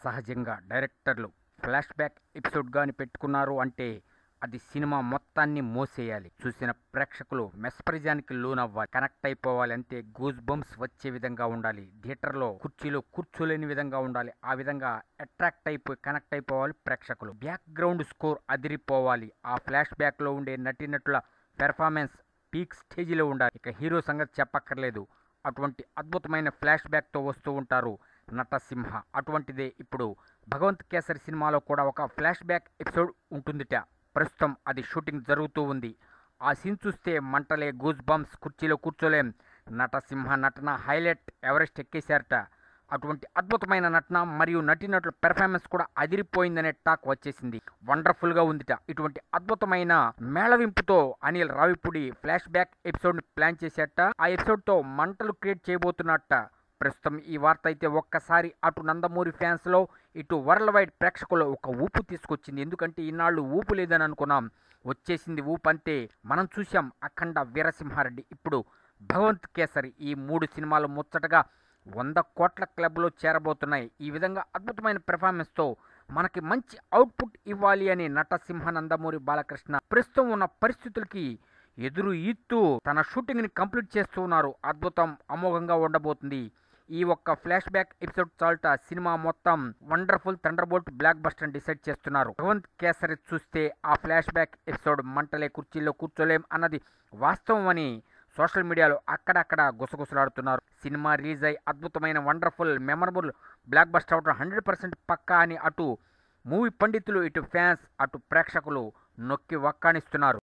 సహజంగా డైరెక్టర్లు flash flashback episode గాని పెట్టుకున్నారు అంటే అది సినిమా మొత్తాన్ని మోసేయాలి చూసిన ప్రేక్షకులు మెస్పరిజానికి లోనవ్వాలి కనెక్ట్ అయిపోవాలి అంతే గూస్ బంప్స్ వచ్చే విధంగా ఉండాలి థియేటర్లో కుర్చీలో కూర్చోలేని విధంగా ఉండాలి ఆ విధంగా అట్రాక్ట్ అయిపోయి కనెక్ట్ అయిపోవాలి ప్రేక్షకులు బ్యాక్గ్రౌండ్ స్కోర్ అదిరిపోవాలి ఆ ఫ్లాష్ బ్యాక్లో ఉండే నటీనటుల పెర్ఫార్మెన్స్ పీక్ స్టేజిలో ఉండాలి ఇక హీరో సంగతి చెప్పక్కర్లేదు అటువంటి అద్భుతమైన ఫ్లాష్ బ్యాక్తో వస్తూ ఉంటారు నటసింహ అటువంటిదే ఇప్పుడు భగవంత్ కేసరి సినిమాలో కూడా ఒక ఫ్లాష్ బ్యాక్ ఎపిసోడ్ ఉంటుందిట ప్రస్తుతం అది షూటింగ్ జరుగుతూ ఉంది ఆ సీన్ చూస్తే మంటలే గూస్ బంప్స్ కుర్చీలో కూర్చోలేం నటసింహ నటన హైలైట్ ఎవరెస్ట్ ఎక్కేశారట అటువంటి అద్భుతమైన నటన మరియు నటీనటుల పెర్ఫార్మెన్స్ కూడా అదిరిపోయిందనే టాక్ వచ్చేసింది వండర్ఫుల్ గా ఉందిట ఇటువంటి అద్భుతమైన మేళవింపుతో Anil Ravipudi flashback episode ని ప్లాన్ చేశాట ఆ ఎపిసోడ్ తో మంటలు క్రియేట్ చేయబోతున్నట్ట ప్రస్తుతం ఈ వార్త అయితే ఒక్కసారి అటు నందమూరి ఫ్యాన్స్ లో ఇటు వరల్డ్ వైడ్ ప్రేక్షకులు ఒక ఊపు తీసుకొచ్చింది ఎందుకంటే ఇన్నాళ్ళు ఊపు లేదని అనుకున్నాం వచ్చేసింది ఊపు అంతే మనం చూసాం అఖండ వీరసింహారెడ్డి ఇప్పుడు భగవంత్ కేసరి ఈ మూడు సినిమాలు ముచ్చటగా వంద కోట్ల క్లబ్లో చేరబోతున్నాయి ఈ విధంగా అద్భుతమైన పెర్ఫార్మెన్స్తో మనకి మంచి అవుట్పుట్ ఇవ్వాలి అని నటసింహ నందమూరి బాలకృష్ణ ప్రస్తుతం ఉన్న పరిస్థితులకి ఎదురు ఈత్తు తన షూటింగ్ని కంప్లీట్ చేస్తూ ఉన్నారు అద్భుతం అమోఘంగా ఉండబోతుంది ఈ ఒక్క ఫ్లాష్ బ్యాక్ ఎపిసోడ్ చాల్ట సినిమా మొత్తం wonderful thunderbolt blockbuster decide చేస్తున్నారు భగవంత్ కేసరి చూస్తే ఆ ఫ్లాష్ బ్యాక్ ఎపిసోడ్ మంటలే కుర్చీలో కూర్చోలేం అన్నది వాస్తవం అని సోషల్ మీడియాలో అక్కడక్కడ గుసగుసలాడుతున్నారు సినిమా రిలీజ్ అయి అద్భుతమైన వండర్ఫుల్ మెమరబుల్ బ్లాక్ బస్టర్ అవడం హండ్రెడ్ పర్సెంట్ పక్కా అని అటు మూవీ పండితులు ఇటు ఫ్యాన్స్ అటు ప్రేక్షకులు నొక్కి వక్కానిస్తున్నారు